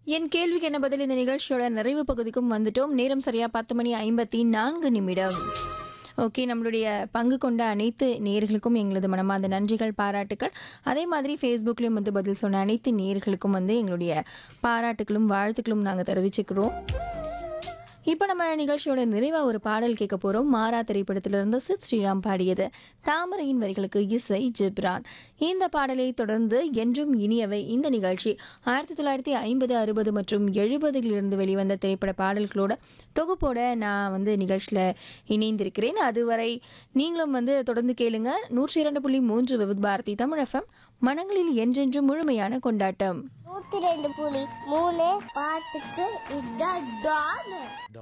என் கேள்விக்கு என்ன பதில் இந்த நிகழ்ச்சியோட நிறைவு பகுதிக்கும் வந்துட்டோம் நேரம் சரியா பத்து மணி ஐம்பத்தி நான்கு நிமிடம் ஓகே நம்மளுடைய பங்கு கொண்ட அனைத்து நேர்களுக்கும் எங்களது மனமார்ந்த நன்றிகள் பாராட்டுக்கள் அதே மாதிரி ஃபேஸ்புக்லேயும் வந்து பதில் சொன்ன அனைத்து நேர்களுக்கும் வந்து எங்களுடைய பாராட்டுகளும் வாழ்த்துக்களும் நாங்கள் தெரிவிச்சுக்கிறோம் இப்போ நம்ம நிகழ்ச்சியோட நிறைவா ஒரு பாடல் கேட்க போறோம் மாறா திரைப்படத்திலிருந்து சித் ஸ்ரீராம் பாடியது தாமரையின் வரிகளுக்கு இசை ஜிப்ரான் இந்த பாடலை தொடர்ந்து என்றும் இனியவை இந்த நிகழ்ச்சி ஆயிரத்தி தொள்ளாயிரத்தி ஐம்பது அறுபது மற்றும் எழுபதுகளிலிருந்து வெளிவந்த திரைப்பட பாடல்களோட தொகுப்போட நான் வந்து நிகழ்ச்சியில் இணைந்திருக்கிறேன் அதுவரை நீங்களும் வந்து தொடர்ந்து கேளுங்க நூற்றி இரண்டு புள்ளி மூன்று விவித் பாரதி தமிழ் எஃப்எம் மனங்களில் என்றென்றும் முழுமையான கொண்டாட்டம் நூத்தி ரெண்டு புள்ளி மூணு பாட்டுக்கு இதான் டான்